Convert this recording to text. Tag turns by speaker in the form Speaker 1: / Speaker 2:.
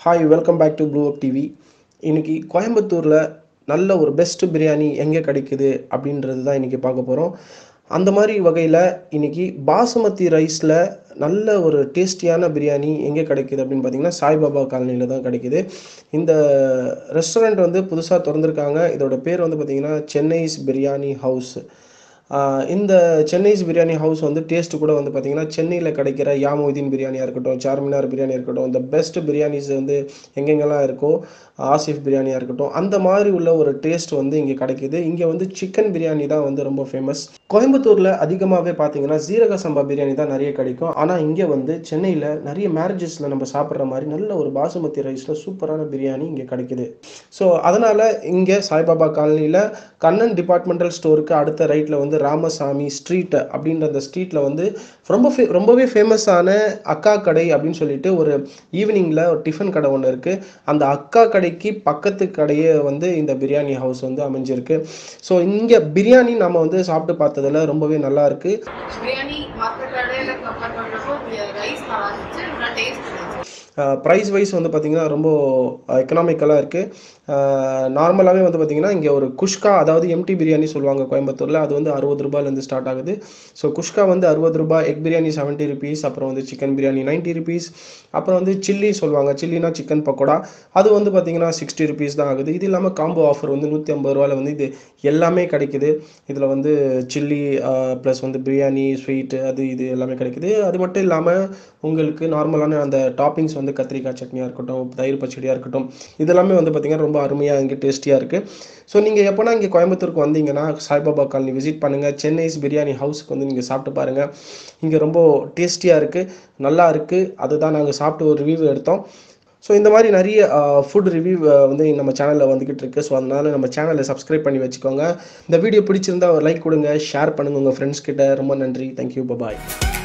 Speaker 1: hi welcome back to blue up TV இன்னைக்கு கோயம்புத்தூரில் நல்ல ஒரு பெஸ்ட் பிரியாணி எங்கே கிடைக்குது அப்படின்றது தான் இன்றைக்கி பார்க்க போகிறோம் அந்த மாதிரி வகையில் இன்னைக்கு பாசுமதி ரைஸில் நல்ல ஒரு டேஸ்டியான பிரியாணி எங்கே கிடைக்குது அப்படின்னு பார்த்தீங்கன்னா சாய்பாபா காலனியில் தான் கிடைக்குது இந்த ரெஸ்டாரண்ட் வந்து புதுசாக திறந்துருக்காங்க இதோட பேர் வந்து பார்த்தீங்கன்னா சென்னைஸ் பிரியாணி ஹவுஸ் ஆஹ் இந்த சென்னைஸ் பிரியாணி ஹவுஸ் வந்து டேஸ்ட் கூட வந்து பார்த்தீங்கன்னா சென்னையில் கிடைக்கிற யாமோதீன் பிரியாணியாக இருக்கட்டும் சார்மினார் பிரியாணியாக இருக்கட்டும் இந்த பெஸ்ட் பிரியாணிஸ் வந்து எங்கெங்கெல்லாம் இருக்கோ ஆசிஃப் பிரியாணியாக இருக்கட்டும் அந்த மாதிரி உள்ள ஒரு டேஸ்ட் வந்து இங்கே கிடைக்குது இங்கே வந்து சிக்கன் பிரியாணி தான் வந்து ரொம்ப ஃபேமஸ் கோயம்புத்தூரில் அதிகமாகவே பார்த்தீங்கன்னா ஜீரக சம்பா பிரியாணி தான் நிறைய கிடைக்கும் ஆனால் இங்கே வந்து சென்னையில் நிறைய மேரேஜஸில் நம்ம சாப்பிட்ற மாதிரி நல்ல ஒரு பாசுமதி ரைஸில் சூப்பரான பிரியாணி இங்கே கிடைக்குது ஸோ அதனால் இங்கே சாய்பாபா காலனியில் கண்ணன் டிபார்ட்மெண்டல் ஸ்டோருக்கு அடுத்த ரைட்டில் வந்து ராமசாமி ஸ்ட்ரீட் அப்படின்ற அந்த ஸ்ட்ரீட்டில் வந்து ரொம்ப ஃபே ரொம்பவே ஃபேமஸான அக்கா கடை அப்படின்னு சொல்லிட்டு ஒரு ஈவினிங்கில் ஒரு டிஃபன் கடை ஒன்று இருக்குது அந்த அக்கா கடைக்கு பக்கத்து கடையே வந்து இந்த பிரியாணி ஹவுஸ் வந்து அமைஞ்சிருக்கு ஸோ இங்கே பிரியாணி நம்ம வந்து சாப்பிட்டு பார்த்ததுல ரொம்பவே நல்லா இருக்கு
Speaker 2: பிரியாணி மற்ற கடையில் கம்பேர் பண்ணுறப்போ ரைஸ் நல்லா இருந்துச்சு நல்லா டேஸ்ட் இருந்துச்சு
Speaker 1: ப்ரைஸ் வைஸ் வந்து பார்த்திங்கன்னா ரொம்ப எக்கனாமிக்கலாக இருக்குது நார்மலாகவே வந்து பார்த்திங்கன்னா இங்கே ஒரு குஷ்கா அதாவது எம்டி பிரியாணி சொல்லுவாங்க கோயம்புத்தூரில் அது வந்து அறுபது ரூபாயிலேருந்து ஸ்டார்ட் ஆகுது ஸோ குஷ்கா வந்து அறுபது ரூபாய் எக் பிரியாணி செவன்ட்டி ருபீஸ் அப்புறம் வந்து சிக்கன் பிரியாணி நைன்ட்டி ருபீஸ் அப்புறம் வந்து சில்லி சொல்லுவாங்க சில்லினா சிக்கன் பக்கோடா அது வந்து பார்த்திங்கன்னா சிக்ஸ்டி ருபீஸ் தான் ஆகுது இது இல்லாமல் காம்போ ஆஃபர் வந்து நூற்றி ஐம்பது ரூபாயில் வந்து இது எல்லாமே கிடைக்குது இதில் வந்து சில்லி ப்ளஸ் வந்து பிரியாணி ஸ்வீட்டு அது இது எல்லாமே கிடைக்குது அது மட்டும் இல்லாமல் உங்களுக்கு நார்மலான அந்த டாப்பிங்ஸ் வந்து கத்திரிக்காய் சட்னியாக இருக்கட்டும் தயிர் பச்சடியாக இருக்கட்டும் இதெல்லாமே வந்து பார்த்திங்கன்னா ரொம்ப அருமையாக இங்கே டேஸ்டியாக இருக்குது ஸோ நீங்கள் எப்போனா இங்கே கோயம்புத்தூருக்கு வந்தீங்கன்னா சாய்பாபா காலனி விசிட் பண்ணுங்கள் சென்னைஸ் பிரியாணி ஹவுஸுக்கு வந்து நீங்கள் சாப்பிட்டு பாருங்கள் இங்கே ரொம்ப டேஸ்டியாக இருக்குது நல்லா இருக்குது அதுதான் நாங்கள் சாப்பிட்டு ஒரு ரிவ்யூ எடுத்தோம் ஸோ இந்த மாதிரி நிறைய ஃபுட் ரிவ்யூ வந்து நம்ம சேனலில் வந்துக்கிட்டு இருக்கு ஸோ அதனால நம்ம சேனலை சப்ஸ்கிரைப் பண்ணி வச்சுக்கோங்க இந்த வீடியோ பிடிச்சிருந்தா ஒரு லைக் கொடுங்க ஷேர் பண்ணுங்கள் உங்கள் ஃப்ரெண்ட்ஸ் கிட்ட ரொம்ப நன்றி தேங்க்யூ பாய்